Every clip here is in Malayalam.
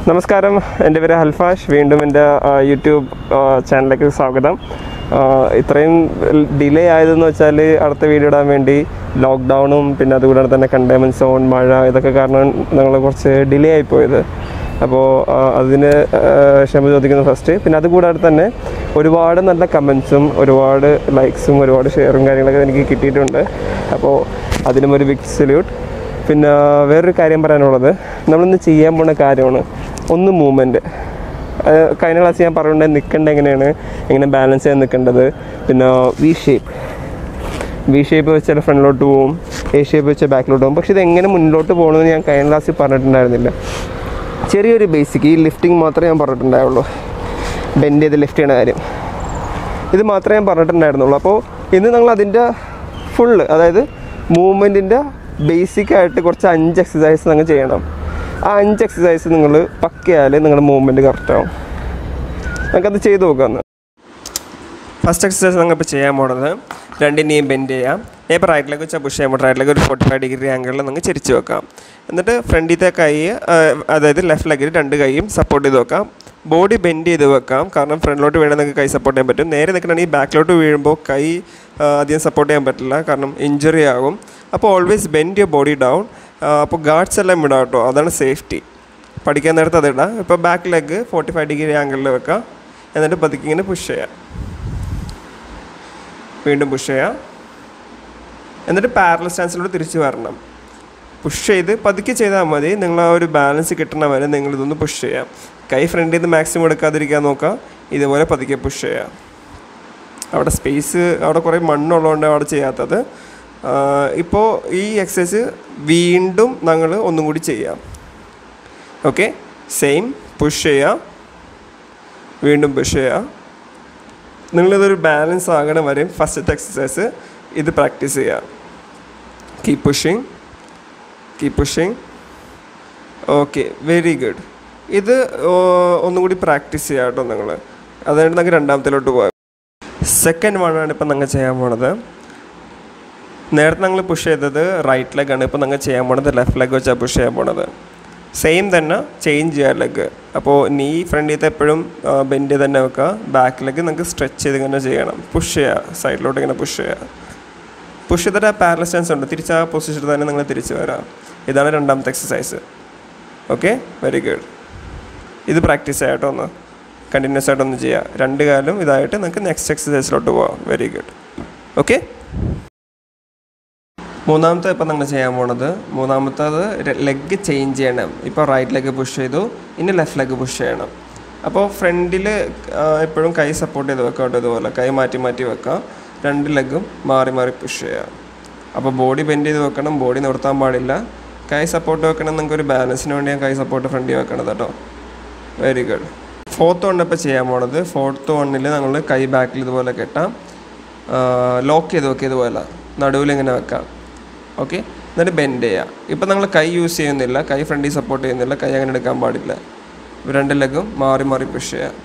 നമസ്കാരം എൻ്റെ പേര് ഹൽഫാഷ് വീണ്ടും എൻ്റെ ആ, യൂട്യൂബ് ആ, ചാനലിലേക്ക് സ്വാഗതം ആ, ഇത്രയും ഡിലേ ആയതെന്ന് വെച്ചാൽ അടുത്ത വീഡിയോ ഇടാൻ വേണ്ടി ലോക്ക്ഡൗണും പിന്നെ അതുകൂടാതെ തന്നെ കണ്ടെയ്ൻമെൻറ്റ് സോൺ മഴ ഇതൊക്കെ കാരണം ഞങ്ങൾ കുറച്ച് ഡിലേ ആയിപ്പോയത് അപ്പോൾ ആ, അതിന് ആ, ക്ഷമ ചോദിക്കുന്നു ഫസ്റ്റ് പിന്നെ അതുകൂടാതെ തന്നെ ഒരുപാട് നല്ല കമൻസും ഒരുപാട് ലൈക്സും ഒരുപാട് ഷെയറും കാര്യങ്ങളൊക്കെ എനിക്ക് കിട്ടിയിട്ടുണ്ട് അപ്പോൾ അതിനും ഒരു ബിഗ് സല്യൂട്ട് പിന്നെ വേറൊരു കാര്യം പറയാനുള്ളത് നമ്മളിന്ന് ചെയ്യാൻ പോണ കാര്യമാണ് ഒന്ന് മൂവ്മെൻറ്റ് കഴിഞ്ഞ ക്ലാസ് ഞാൻ പറഞ്ഞിട്ടുണ്ട് നിൽക്കേണ്ടത് എങ്ങനെയാണ് എങ്ങനെ ബാലൻസ് ചെയ്യാൻ നിൽക്കേണ്ടത് പിന്നെ വി ഷേപ്പ് വി ഷേപ്പ് വെച്ചാൽ ഫ്രണ്ടിലോട്ട് പോവും എ ഷേപ്പ് വെച്ചാൽ ബാക്കിലോട്ട് പോകും പക്ഷേ ഇത് എങ്ങനെ മുന്നിലോട്ട് പോകണമെന്ന് ഞാൻ കഴിഞ്ഞ ക്ലാസ്സിൽ പറഞ്ഞിട്ടുണ്ടായിരുന്നില്ല ചെറിയൊരു ബേസിക് ഈ ലിഫ്റ്റിംഗ് മാത്രമേ ഞാൻ പറഞ്ഞിട്ടുണ്ടായുള്ളൂ ബെൻഡ് ചെയ്ത് ലിഫ്റ്റ് ചെയ്യണ കാര്യം ഇത് മാത്രമേ ഞാൻ പറഞ്ഞിട്ടുണ്ടായിരുന്നുള്ളൂ അപ്പോൾ ഇന്ന് നിങ്ങൾ അതിൻ്റെ ഫുള്ള് അതായത് മൂവ്മെൻറ്റിൻ്റെ ബേസിക് ആയിട്ട് കുറച്ച് അഞ്ച് എക്സസൈസ് നിങ്ങൾ ചെയ്യണം ആ അഞ്ച് എക്സസൈസ് നിങ്ങൾ പക്കയാൽ നിങ്ങളുടെ മൂവ്മെൻറ്റ് കറക്റ്റാവും നമുക്കത് ചെയ്ത് നോക്കാമെന്ന് ഫസ്റ്റ് എക്സസൈസ് നിങ്ങൾ ഇപ്പോൾ ചെയ്യാൻ പോണത് രണ്ടിനെയും ബെൻഡ് ചെയ്യാം ഞാൻ ഇപ്പോൾ റൈറ്റിലേക്ക് വെച്ചാൽ പുഷ് ചെയ്യുമ്പോൾ റൈറ്റിലേക്ക് ഒരു ഫോർട്ടി ഫൈവ് ഡിഗ്രി ആംഗിളിൽ നിങ്ങൾക്ക് ചെരിച്ച് വെക്കാം എന്നിട്ട് ഫ്രണ്ടിലത്തെ കൈ ആ, അതായത് ലെഫ്റ്റ് ലെഗിൽ രണ്ട് കൈയും സപ്പോർട്ട് ചെയ്ത് വെക്കാം ബോഡി ബെൻഡ് ചെയ്ത് വെക്കാം കാരണം ഫ്രണ്ടിലോട്ട് വീണാൽ നിങ്ങൾക്ക് കൈ സപ്പോർട്ട് ചെയ്യാൻ പറ്റും നേരെ നിൽക്കണമെങ്കിൽ ബാക്കിലോട്ട് വീഴുമ്പോൾ കൈ ആ, അധികം സപ്പോർട്ട് ചെയ്യാൻ പറ്റില്ല കാരണം ഇഞ്ചുറി ആകും അപ്പോൾ always bend your body down അപ്പോൾ ഗാർഡ്സ് എല്ലാം ഇടാം കേട്ടോ അതാണ് സേഫ്റ്റി പഠിക്കാൻ നേരത്തെ അത് ഇടാം ഇപ്പോൾ back leg forty five degree ആംഗിളിൽ വെക്കാം എന്നിട്ട് പതുക്കെ ഇങ്ങനെ പുഷ് ചെയ്യാം വീണ്ടും പുഷ് ചെയ്യാം എന്നിട്ട് പാരൽ സ്റ്റാൻസിലൂടെ തിരിച്ച് വരണം പുഷ് ചെയ്ത് പതുക്കെ ചെയ്താൽ മതി നിങ്ങൾ ആ ഒരു ബാലൻസ് കിട്ടണ വരെ നിങ്ങൾ ഇതൊന്ന് പുഷ് ചെയ്യാം കൈ ഫ്രണ്ടിൽ നിന്ന് മാക്സിമം എടുക്കാതിരിക്കാൻ നോക്കാം ഇതുപോലെ പതുക്കെ പുഷ് ചെയ്യാം അവിടെ സ്പേസ് അവിടെ കുറേ മണ്ണുള്ളതുകൊണ്ട് അവിടെ ചെയ്യാത്തത് ഇപ്പോൾ ഈ എക്സസൈസ് വീണ്ടും ഞങ്ങൾ ഒന്നും കൂടി ചെയ്യാം ഓക്കെ സെയിം പുഷ് ചെയ്യാം വീണ്ടും പുഷ് ചെയ്യാം നിങ്ങളിതൊരു ബാലൻസ് ആകണ വരെ ഫസ്റ്റത്തെ എക്സസൈസ് ഇത് പ്രാക്ടീസ് ചെയ്യാം keep pushing keep pushing okay very good ഇത് ഓ, ഒന്നും കൂടി പ്രാക്ടീസ് ചെയ്യാം കേട്ടോ നിങ്ങൾ അതുകൊണ്ട് നമുക്ക് രണ്ടാമത്തിലോട്ട് പോകാം സെക്കൻഡ് വൺ ആണ് ഇപ്പം നിങ്ങൾ ചെയ്യാൻ പോണത് നേരത്തെ ഞങ്ങൾ പുഷ് ചെയ്തത് റൈറ്റ് ലെഗ് ആണ് ഇപ്പം നിങ്ങൾ ചെയ്യാൻ പോണത് ലെഫ്റ്റ് ലെഗ് വെച്ചാൽ പുഷ് ചെയ്യാൻ പോണത് സെയിം തന്നെ ചേഞ്ച് ചെയ്യുക ലെഗ് അപ്പോൾ നീ ഫ്രണ്ടിലത്തെ എപ്പോഴും ബെൻഡ് തന്നെ വെക്കുക ബാക്ക് ലെഗ് നിങ്ങൾക്ക് സ്ട്രെച്ച് ചെയ്ത് ഇങ്ങനെ ചെയ്യണം പുഷ് ചെയ്യുക സൈഡിലോട്ട് ഇങ്ങനെ പുഷ് ചെയ്യുക പുഷ് ചെയ്തിട്ട് ആ പാരൽ സ്റ്റാൻസ് ഉണ്ട് തിരിച്ച് ആ പൊസിഷനിൽ തന്നെ നിങ്ങൾ തിരിച്ച് വരാം ഇതാണ് രണ്ടാമത്തെ എക്സസൈസ് ഓക്കെ വെരി ഗുഡ് ഇത് പ്രാക്ടീസ് ചെയ്യാട്ടോ ഒന്ന് കണ്ടിന്യൂസ് ആയിട്ടൊന്ന് ചെയ്യുക രണ്ട് കാലം ഇതായിട്ട് നിങ്ങൾക്ക് നെക്സ്റ്റ് എക്സസൈസിലോട്ട് പോവാം വെരി ഗുഡ് ഓക്കെ മൂന്നാമത്തെ ഇപ്പം നിങ്ങൾ ചെയ്യാൻ പോണത് മൂന്നാമത്തത് ലെഗ് ചേഞ്ച് ചെയ്യണം ഇപ്പോൾ റൈറ്റ് ലെഗ് പുഷ് ചെയ്തു ഇനി ലെഫ്റ്റ് ലെഗ് പുഷ് ചെയ്യണം അപ്പോൾ ഫ്രണ്ടിൽ എപ്പോഴും കൈ സപ്പോർട്ട് ചെയ്ത് വെക്കാം കേട്ടോ ഇതുപോലെ കൈ മാറ്റി മാറ്റി വെക്കാം രണ്ട് ലെഗും മാറി മാറി പുഷ് ചെയ്യാം അപ്പോൾ ബോഡി ബെൻഡ് ചെയ്ത് വെക്കണം ബോഡി നിർത്താൻ പാടില്ല കൈ സപ്പോർട്ട് വെക്കണം നിങ്ങൾക്ക് ഒരു ബാലൻസിന് വേണ്ടി ഞാൻ കൈ സപ്പോർട്ട് ഫ്രണ്ടിൽ വെക്കണത് കേട്ടോ വെരി ഗുഡ് ഫോർത്ത് വൺ ഇപ്പോൾ ചെയ്യാൻ പോണത് ഫോർത്ത് വണ്ണിൽ നമ്മൾ കൈ ബാക്കിൽ ഇതുപോലെ കെട്ടാം ലോക്ക് ചെയ്ത് വെക്കുക ഇതുപോലെ നടുവിൽ ഇങ്ങനെ വെക്കാം ഓക്കെ എന്നിട്ട് ബെൻഡ് ചെയ്യാം ഇപ്പം നമ്മൾ കൈ യൂസ് ചെയ്യുന്നില്ല കൈ ഫ്രണ്ടിൽ സപ്പോർട്ട് ചെയ്യുന്നില്ല കൈ അങ്ങനെ എടുക്കാൻ പാടില്ല രണ്ട് ലെഗും മാറി മാറി പുഷ് ചെയ്യാം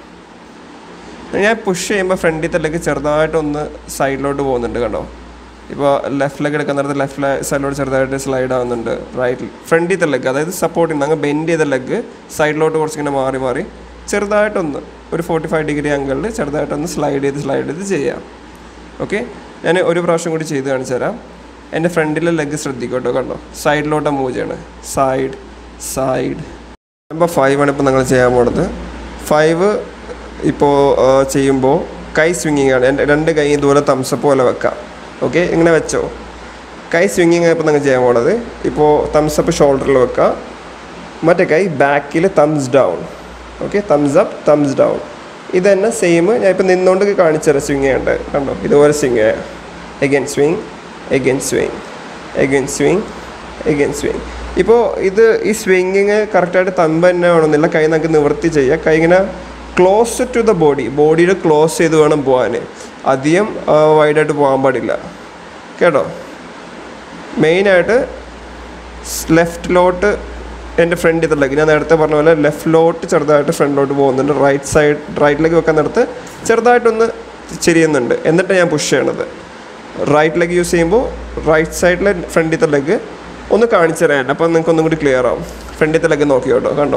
ഞാൻ പുഷ് ചെയ്യുമ്പോൾ ഫ്രണ്ടിലത്തെ ലെഗ് ചെറുതായിട്ടൊന്ന് സൈഡിലോട്ട് പോകുന്നുണ്ട് കണ്ടോ ഇപ്പോൾ ലെഫ്റ്റ് ലെഗ് എടുക്കുന്ന നേരത്ത് ലെഫ്റ്റ് സൈഡിലോട്ട് ചെറുതായിട്ട് സ്ലൈഡ് ആവുന്നുണ്ട് റൈറ്റ് ഫ്രണ്ടിലത്തെ ലെഗ് അതായത് സപ്പോർട്ട് ചെയ്യുന്ന അങ്ങ് ബെൻഡ് ചെയ്ത ലെഗ് സൈഡിലോട്ട് കുറച്ചിങ്ങനെ മാറി മാറി ചെറുതായിട്ടൊന്ന് ഒരു ഫോർട്ടി ഫൈവ് ഡിഗ്രി ആംഗിളിൽ ചെറുതായിട്ടൊന്ന് സ്ലൈഡ് ചെയ്ത് സ്ലൈഡ് ചെയ്ത് ചെയ്യാം ഓക്കെ ഞാൻ ഒരു പ്രാവശ്യം കൂടി ചെയ്ത് കാണിച്ചു തരാം എൻ്റെ ഫ്രണ്ടിലെ ലെഗ് ശ്രദ്ധിക്കട്ടോ കണ്ടോ സൈഡിലോട്ട് മൂവ് ചെയ്യണം സൈഡ് സൈഡ് നമ്പർ ഫൈവ് ആണ് ഇപ്പോൾ നിങ്ങൾ ചെയ്യാൻ പോണത് ഫൈവ് ഇപ്പോൾ ചെയ്യുമ്പോൾ കൈ സ്വിങ്ങിങ് ആണ് എൻ്റെ രണ്ട് കൈ ഇതുപോലെ തംസപ്പ് പോലെ വെക്കാം ഓക്കെ ഇങ്ങനെ വെച്ചോ കൈ സ്വിങ്ങിങ് ഇപ്പോൾ നിങ്ങൾ ചെയ്യാൻ പോണത് ഇപ്പോൾ തംസപ്പ് ഷോൾഡറിൽ വെക്കുക മറ്റേ കൈ ബാക്കിൽ thumbs down okay thumbs up thumbs down ഇത് തന്നെ സെയിം ഞാൻ ഇപ്പോൾ നിന്നുകൊണ്ട് കാണിച്ചു തരാം സ്വിങ് ചെയ്യേണ്ടത് കണ്ടോ ഇതുപോലെ സ്വിങ് ചെയ്യാം again swing again swing again swing again swing ഇപ്പോൾ ഇത് ഈ സ്വിങ്ങിങ് കറക്റ്റായിട്ട് തമ്പ് തന്നെ വേണമെന്നില്ല കൈ നമുക്ക് നിവർത്തി ചെയ്യുക കൈ ഇങ്ങനെ ക്ലോസ് ടു ദ ബോഡി ബോഡിയിൽ ക്ലോസ് ചെയ്ത് വേണം പോകാൻ അധികം വൈഡായിട്ട് പോകാൻ പാടില്ല കേട്ടോ മെയിനായിട്ട് ലെഫ്റ്റിലോട്ട് എൻ്റെ ഫ്രണ്ട് ഇതിലേക്ക് ഞാൻ നേരത്തെ പറഞ്ഞ പോലെ ലെഫ്റ്റിലോട്ട് ചെറുതായിട്ട് ഫ്രണ്ടിലോട്ട് പോകുന്നുണ്ട് റൈറ്റ് സൈഡ് റൈറ്റിലേക്ക് വെക്കാൻ നേരത്ത് ചെറുതായിട്ടൊന്ന് ചെരിയുന്നുണ്ട് എന്നിട്ട് ഞാൻ പുഷ് ചെയ്യണത് റൈറ്റ് ലെഗ് യൂസ് ചെയ്യുമ്പോൾ റൈറ്റ് സൈഡിലെ ഫ്രണ്ടിലത്തെ ലെഗ് ഒന്ന് കാണിച്ചു തരാൻ അപ്പോൾ നിങ്ങൾക്ക് ഒന്നും കൂടി ക്ലിയർ ആവും ഫ്രണ്ടിലത്തെ ലെഗ് നോക്കി കേട്ടോ കണ്ടോ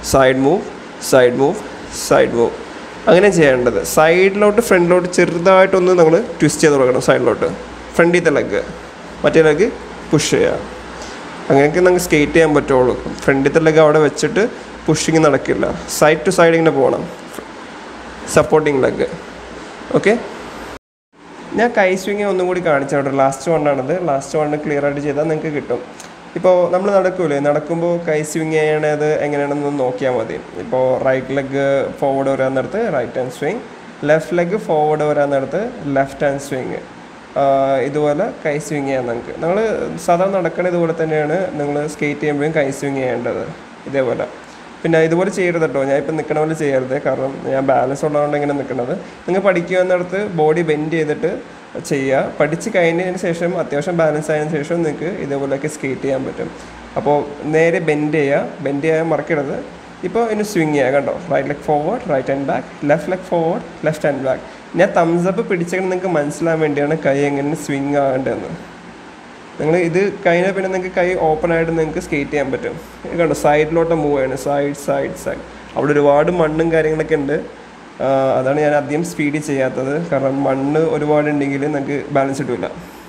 side move side move side move അങ്ങനെ ചെയ്യേണ്ടത് സൈഡിലോട്ട് ഫ്രണ്ടിലോട്ട് ചെറുതായിട്ടൊന്ന് നമ്മൾ ട്വിസ്റ്റ് ചെയ്ത് കൊടുക്കണം സൈഡിലോട്ട് ഫ്രണ്ടിലത്തെ ലെഗ് മറ്റേ ലെഗ് പുഷ് ചെയ്യുക അങ്ങനെയൊക്കെ നമുക്ക് സ്കേറ്റ് ചെയ്യാൻ പറ്റുള്ളൂ ഫ്രണ്ടിലത്തെ ലെഗ് അവിടെ വെച്ചിട്ട് പുഷിങ് നടക്കില്ല സൈഡ് ടു സൈഡ് ഇങ്ങനെ പോകണം സപ്പോർട്ടിങ് ലെഗ് ഓക്കെ ഞാൻ കൈ സ്വിങ് ഒന്നും കൂടി കാണിച്ചു കേട്ടോ ലാസ്റ്റ് വണ്ണാണിത് ലാസ്റ്റ് വണ്ണ് ക്ലിയർ ആയിട്ട് ചെയ്താൽ നിങ്ങൾക്ക് കിട്ടും ഇപ്പോൾ നമ്മൾ നടക്കൂലേ നടക്കുമ്പോൾ കൈ സ്വിങ് ചെയ്യണത് എങ്ങനെയാണെന്ന് നോക്കിയാൽ മതി ഇപ്പോൾ റൈറ്റ് ലെഗ് ഫോർവേഡ് വരാൻ നേരത്ത് right hand swing left leg forward വരാൻ നേരത്ത് ലെഫ്റ്റ് ഹാൻഡ് സ്വിങ് ഇതുപോലെ കൈ സ്വിങ് ചെയ്യാം നമുക്ക് നമ്മൾ സാധാരണ നടക്കണ ഇതുപോലെ തന്നെയാണ് നിങ്ങൾ സ്കേറ്റ് ചെയ്യുമ്പോഴും കൈ സ്വിങ് ചെയ്യേണ്ടത് ഇതേപോലെ പിന്നെ ഇതുപോലെ ചെയ്യരുത് കേട്ടോ ഞാൻ ഇപ്പം നിൽക്കണ പോലെ ചെയ്യരുത് കാരണം ഞാൻ ബാലൻസ് ഉള്ളതുകൊണ്ട് ഇങ്ങനെ നിൽക്കുന്നത് നിങ്ങൾ പഠിക്കുന്നിടത്ത് ബോഡി ബെൻഡ് ചെയ്തിട്ട് ചെയ്യുക പഠിച്ച് കഴിഞ്ഞതിന് ശേഷം അത്യാവശ്യം ബാലൻസ് ആയതിനു ശേഷം നിങ്ങൾക്ക് ഇതേപോലെയൊക്കെ സ്കേറ്റ് ചെയ്യാൻ പറ്റും അപ്പോൾ നേരെ ബെൻഡ് ചെയ്യുക ബെൻഡ് ചെയ്യാൻ മറക്കരുത് ഇപ്പോൾ ഇനി സ്വിങ് ചെയ്യുക കണ്ടോ right leg forward right hand back left leg forward left hand back ഞാൻ തംസ് അപ്പ് പിടിച്ചെങ്കിൽ നിങ്ങൾക്ക് മനസ്സിലാൻ വേണ്ടിയാണ് കൈ എങ്ങനെ സ്വിങ് ആകേണ്ടതെന്ന് നിങ്ങൾ ഇത് കഴിഞ്ഞാൽ പിന്നെ നിങ്ങൾക്ക് കൈ ഓപ്പൺ ആയിട്ട് നിങ്ങൾക്ക് സ്കേറ്റ് ചെയ്യാൻ പറ്റും ഇത് കണ്ടോ സൈഡിലോട്ട് മൂവ് ചെയ്യണം സൈഡ് സൈഡ് സൈഡ് അവിടെ ഒരുപാട് മണ്ണും കാര്യങ്ങളൊക്കെ ഉണ്ട് ആ, അതാണ് ഞാൻ അധികം സ്പീഡിൽ ചെയ്യാത്തത് കാരണം മണ്ണ് ഒരുപാട് ഉണ്ടെങ്കിൽ നിങ്ങൾക്ക് ബാലൻസ് കിട്ടില്ല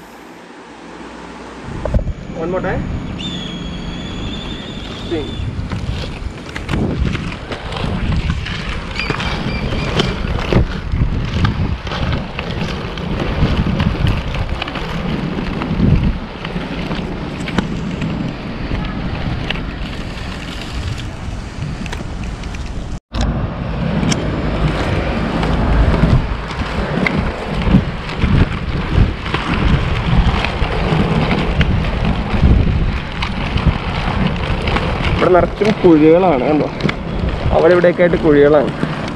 വൺ മോർ ടൈം ഇവിടെ നിറച്ചും കുഴികളാണ് കണ്ടോ അവിടെ ഇവിടെയൊക്കെ ആയിട്ട് കുഴികളാണ്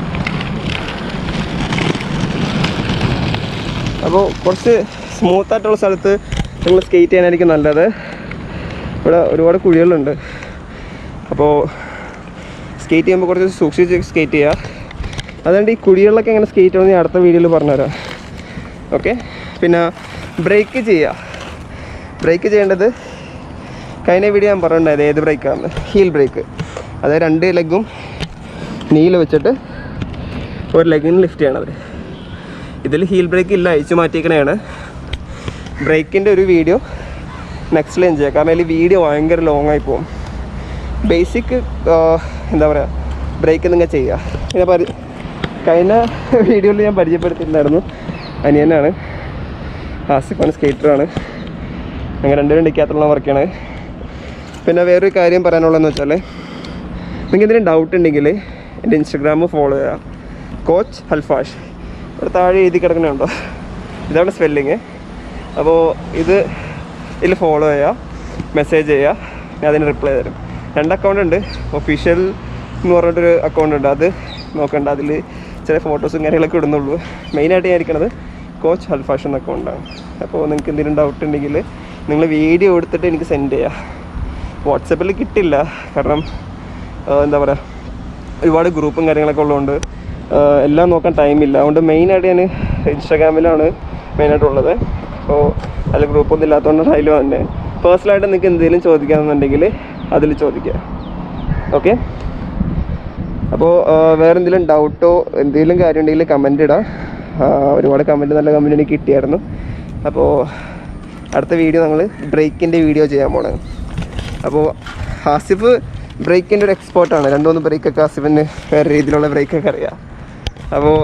അപ്പോൾ കുറച്ച് സ്മൂത്ത് ആയിട്ടുള്ള സ്ഥലത്ത് നിങ്ങൾ സ്കേറ്റ് ചെയ്യാനായിരിക്കും നല്ലത് ഇവിടെ ഒരുപാട് കുഴികളുണ്ട് അപ്പോൾ സ്കേറ്റ് ചെയ്യുമ്പോൾ കുറച്ച് സൂക്ഷിച്ച് സ്കേറ്റ് ചെയ്യുക അതുകൊണ്ട് ഈ കുഴികളിലൊക്കെ എങ്ങനെ സ്കേറ്റ് ചെയ്യണമെന്ന് ഞാൻ അടുത്ത വീഡിയോയിൽ പറഞ്ഞുതരാം ഓക്കെ പിന്നെ ബ്രേക്ക് ചെയ്യുക ബ്രേക്ക് ചെയ്യേണ്ടത് കഴിഞ്ഞ വീഡിയോ ഞാൻ പറഞ്ഞിട്ടുണ്ടായത് ഏത് ബ്രേക്കാണ് ഹീൽ ബ്രേക്ക് അതായത് രണ്ട് ലെഗും നീൽ വെച്ചിട്ട് ഒരു ലെഗിന് ലിഫ്റ്റ് ചെയ്യണത് ഇതിൽ ഹീൽ ബ്രേക്ക് ഇല്ല അയച്ചു മാറ്റിയേക്കണതാണ് ബ്രേക്കിൻ്റെ ഒരു വീഡിയോ നെക്സ്റ്റ് ലൈൻ ചെയ്യാം കാരണം അതിൽ വീഡിയോ ഭയങ്കര ലോങ് ആയി പോകും ബേസിക് എന്താ പറയുക ബ്രേക്ക് നിങ്ങൾ ചെയ്യുക പിന്നെ പരി കഴിഞ്ഞ വീഡിയോയിൽ ഞാൻ പരിചയപ്പെടുത്തിയിട്ടുണ്ടായിരുന്നു അനിയനാണ് ആസിഫാണ് സ്കേറ്ററാണ് ഞങ്ങൾ രണ്ടുപേരും ഡിക്കാത്തുള്ള വർക്കാണ് പിന്നെ വേറൊരു കാര്യം പറയാനുള്ളതെന്ന് വെച്ചാൽ നിങ്ങൾക്ക് എന്തെങ്കിലും ഡൗട്ട് ഉണ്ടെങ്കിൽ എൻ്റെ ഇൻസ്റ്റഗ്രാം ഫോളോ ചെയ്യുക കോച്ച് ഹൽഫാഷ് ഇവിടെ താഴെ എഴുതി കിടക്കണുണ്ടോ ഇതാണ് സ്പെല്ലിങ് അപ്പോൾ ഇത് ഇതിൽ ഫോളോ ചെയ്യുക മെസ്സേജ് ചെയ്യുക ഞാൻ അതിന് റിപ്ലൈ തരും രണ്ട് അക്കൗണ്ട് ഉണ്ട് ഒഫീഷ്യൽ എന്ന് പറഞ്ഞിട്ടൊരു അക്കൗണ്ട് ഉണ്ട് അത് നോക്കണ്ട അതിൽ ചില ഫോട്ടോസും കാര്യങ്ങളൊക്കെ ഇടുന്നുള്ളൂ മെയിനായിട്ട് ഞാൻ ഇരിക്കണത് കോച്ച് ഹൽഫാഷ് എന്ന അക്കൗണ്ടാണ് അപ്പോൾ നിങ്ങൾക്ക് എന്തെങ്കിലും ഡൗട്ട് ഉണ്ടെങ്കിൽ നിങ്ങൾ വീഡിയോ എടുത്തിട്ട് എനിക്ക് സെൻഡ് ചെയ്യുക വാട്സപ്പിൽ കിട്ടില്ല കാരണം ആ, എന്താ പറയുക ഒരുപാട് ഗ്രൂപ്പും കാര്യങ്ങളൊക്കെ ഉള്ളതുകൊണ്ട് ആ, എല്ലാം നോക്കാൻ ടൈമില്ല അതുകൊണ്ട് മെയിനായിട്ട് ഞാൻ ഇൻസ്റ്റാഗ്രാമിലാണ് മെയിനായിട്ടുള്ളത് അപ്പോൾ അതിൽ ഗ്രൂപ്പൊന്നും ഇല്ലാത്തതുകൊണ്ട് അതിൽ തന്നെ പേഴ്സണലായിട്ട് നിങ്ങൾക്ക് എന്തെങ്കിലും ചോദിക്കാമെന്നുണ്ടെങ്കിൽ അതിൽ ചോദിക്കുക ഓക്കെ അപ്പോൾ വേറെ എന്തെങ്കിലും ഡൗട്ടോ എന്തെങ്കിലും കാര്യം ഉണ്ടെങ്കിൽ കമൻറ്റ് ഇടാം ആ, ഒരുപാട് കമൻറ്റ് നല്ല കമൻറ്റ് എനിക്ക് കിട്ടിയായിരുന്നു അപ്പോൾ അടുത്ത വീഡിയോ നമ്മൾ ബ്രേക്കിൻ്റെ വീഡിയോ ചെയ്യാൻ പോണേ അപ്പോൾ ഹാസിഫ് ബ്രേക്കിൻ്റെ ഒരു എക്സ്പേർട്ടാണ് രണ്ട് മൂന്ന് ബ്രേക്കൊക്കെ ഹാസിഫിന് വേറെ രീതിയിലുള്ള ബ്രേക്കൊക്കെ അറിയാം അപ്പോൾ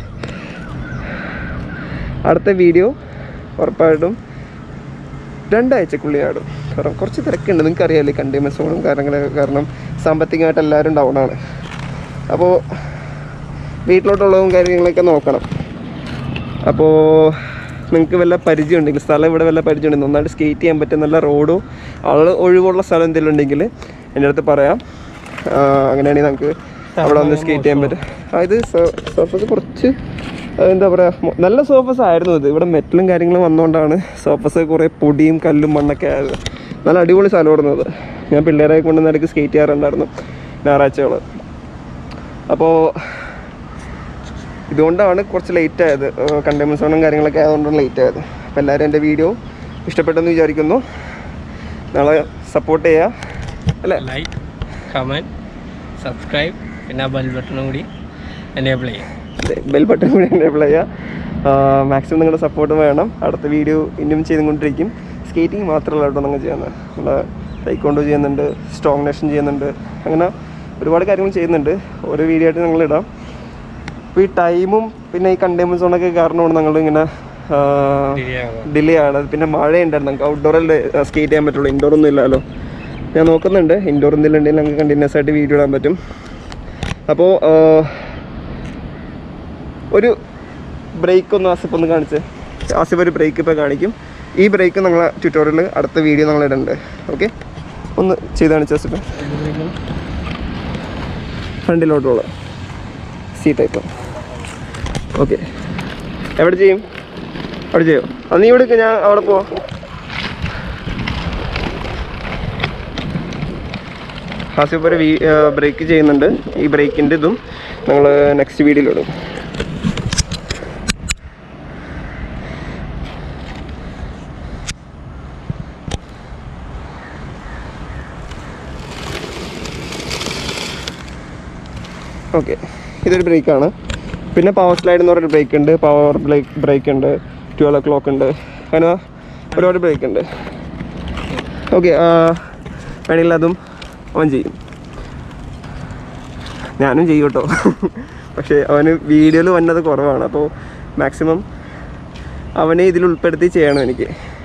അടുത്ത വീഡിയോ ഉറപ്പായിട്ടും രണ്ടാഴ്ചക്കുള്ളിൽ ആടും കാരണം കുറച്ച് തിരക്കുണ്ട് നിങ്ങൾക്ക് അറിയാമല്ലോ കണ്ടിന്യൂസോടും കാര്യങ്ങളൊക്കെ കാരണം സാമ്പത്തികമായിട്ട് എല്ലാവരും ഡൗൺ ആണ് അപ്പോൾ വീട്ടിലോട്ടുള്ളതും കാര്യങ്ങളൊക്കെ നോക്കണം അപ്പോൾ നിങ്ങൾക്ക് വല്ല പരിചയം ഉണ്ടെങ്കിൽ സ്ഥലം ഇവിടെ വല്ല പരിചയം ഉണ്ടെങ്കിൽ നന്നായിട്ട് സ്കേറ്റ് ചെയ്യാൻ പറ്റുന്ന നല്ല റോഡോ ആൾ ഒഴിവുള്ള സ്ഥലം എന്തെങ്കിലും ഉണ്ടെങ്കിൽ എൻ്റെ അടുത്ത് പറയാം ആ, അങ്ങനെയാണെങ്കിൽ നമുക്ക് അവിടെ വന്ന് സ്കേറ്റ് ചെയ്യാൻ പറ്റും ആ ഇത് സർഫസ് കുറച്ച് ആ, എന്താ പറയുക നല്ല സർഫസ് ആയിരുന്നു ഇത് ഇവിടെ മെറ്റലും കാര്യങ്ങളും വന്നുകൊണ്ടാണ് സർഫസ് കുറേ പൊടിയും കല്ലും മണ്ണൊക്കെ ആയത് നല്ല അടിപൊളി സ്ഥലമായിരുന്നു അത് ഞാൻ പിള്ളേരെ കൊണ്ട് നിരക്ക് സ്കേറ്റ് ചെയ്യാറുണ്ടായിരുന്നു ഞായറാഴ്ചകൾ അപ്പോൾ ഇതുകൊണ്ടാണ് കുറച്ച് ലേറ്റ് ആയത് കണ്ടെയ്ൻമെൻറ്റ് സോണും കാര്യങ്ങളൊക്കെ ആയതുകൊണ്ടാണ് ലേറ്റ് ആയത് അപ്പോൾ എല്ലാവരും എൻ്റെ വീഡിയോ ഇഷ്ടപ്പെട്ടെന്ന് വിചാരിക്കുന്നു നാളെ സപ്പോർട്ട് ചെയ്യുക അല്ലേ like, comment, സബ്സ്ക്രൈബ് പിന്നെ ആ ബെൽ ബട്ടണും കൂടി എനേബിൾ ചെയ്യാം ബെൽ ബട്ടൺ കൂടി എനേബിൾ ചെയ്യുക മാക്സിമം നിങ്ങളുടെ സപ്പോർട്ട് വേണം അടുത്ത വീഡിയോ ഇനിയും ചെയ്തുകൊണ്ടിരിക്കും സ്കേറ്റിംഗ് മാത്രമല്ല കേട്ടോ നിങ്ങൾ ചെയ്യുന്നത് നമ്മുടെ ടൈക്കോണ്ടോ ചെയ്യുന്നുണ്ട് സ്ട്രോങ് നേഷൻ ചെയ്യുന്നുണ്ട് അങ്ങനെ ഒരുപാട് കാര്യങ്ങൾ ചെയ്യുന്നുണ്ട് ഓരോ വീഡിയോ ആയിട്ട് ഞങ്ങൾ ഇടാം അപ്പോൾ ഈ ടൈമും പിന്നെ ഈ കണ്ടെയ്ൻമെൻറ്റ് സോണൊക്കെ കാരണമാണ് ഞങ്ങൾ ഇങ്ങനെ ഡിലേ ആണ് പിന്നെ മഴയുണ്ടായിരുന്നു നമുക്ക് ഔട്ട്ഡോറല്ലേ സ്കേറ്റ് ചെയ്യാൻ പറ്റുള്ളൂ ഇൻഡോർ ഒന്നും ഇല്ലല്ലോ ഞാൻ നോക്കുന്നുണ്ട് ഇൻഡോർ എന്തെങ്കിലും ഉണ്ടെങ്കിൽ നമുക്ക് കണ്ടിന്യൂസ് ആയിട്ട് വീഡിയോ ഇടാൻ പറ്റും അപ്പോൾ ഒരു ബ്രേക്ക് ഒന്ന് ആസിഫ് ഒന്ന് കാണിച്ച് ആസിഫ് ഒരു ബ്രേക്ക് ഇപ്പോൾ കാണിക്കും ഈ ബ്രേക്ക് ഞങ്ങൾ ട്യൂട്ടോറിയൽ അടുത്ത വീഡിയോ ഞങ്ങൾ ഇടുന്നുണ്ട് ഓക്കെ ഒന്ന് ചെയ്ത് കാണിച്ചു ആസിഫ് ഫ്രണ്ടിലോട്ടുള്ള സി ടൈപ്പ് ഓക്കെ എവിടെ ചെയ്യും അവിടെ ചെയ്യോ അത് നീ ഇവിടെ നിൽക്ക്, ഞാൻ അവിടെ പോവാം ഹാസിഫ് ഒരു ബ്രേക്ക് ചെയ്യുന്നുണ്ട് ഈ ബ്രേക്കിൻ്റെ ഇതും നമ്മൾ നെക്സ്റ്റ് വീഡിയോയിലിടും ഓക്കെ ഇതൊരു ബ്രേക്കാണ് പിന്നെ പവർ സ്ലൈഡ് എന്ന് പറഞ്ഞൊരു ബ്രേക്ക് ഉണ്ട് പവർ ബ്രേക്ക് ബ്രേക്ക് ഉണ്ട് ട്വൽവ് ഒ ക്ലോക്ക് ഉണ്ട് അങ്ങനെ ഒരുപാട് ബ്രേക്ക് ഉണ്ട് ഓക്കെ വേണമെങ്കിൽ അതും അവൻ ചെയ്യും ഞാനും ചെയ്യും കേട്ടോ പക്ഷേ അവന് വീഡിയോയിൽ വന്നത് കുറവാണ് അപ്പോൾ മാക്സിമം അവനെ ഇതിൽ ഉൾപ്പെടുത്തി ചെയ്യണം എനിക്ക്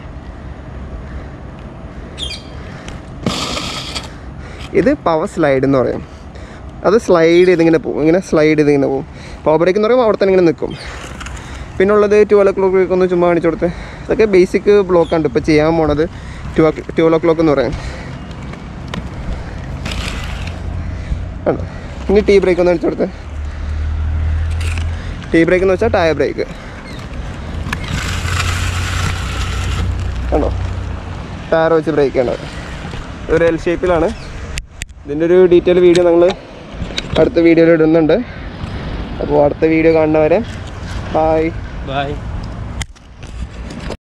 ഇത് പവർ സ്ലൈഡ് എന്ന് പറയും അത് സ്ലൈഡ് ചെയ്തിങ്ങനെ പോകും ഇങ്ങനെ സ്ലൈഡ് ചെയ്തിങ്ങനെ പോകും പവർ ബ്രേക്ക് എന്ന് പറയുമ്പോൾ അവിടെ തന്നെ ഇങ്ങനെ നിൽക്കും പിന്നെ ഉള്ളത് ട്വൽവ് ഒ ക്ലോക്ക് ഒന്ന് ചുമ്മാ കാണിച്ചു കൊടുത്ത് ഇതൊക്കെ ബേസിക് ബ്ലോക്കാണ് ഇപ്പോൾ ചെയ്യാൻ പോണത് ട്വൽവ് ട്വൽവ് ഒ ക്ലോക്ക് എന്ന് പറയും ആണ് ഇനി ടീ ബ്രേക്ക് ഒന്ന് അടിച്ചു കൊടുത്ത് ടീ ബ്രേക്ക് എന്ന് വെച്ചാൽ ടയർ ബ്രേക്ക് ആണോ ടയർ വെച്ച് ബ്രേക്ക് ചെയ്യണത് ഒരു എൽ ഷേപ്പിലാണ് ഇതിൻ്റെ ഒരു ഡീറ്റെയിൽ വീഡിയോ ഞങ്ങൾ അടുത്ത വീഡിയോയിൽ ഇടുന്നുണ്ട് അപ്പോൾ അടുത്ത വീഡിയോ കാണുന്നവരെ ബായ് ബൈ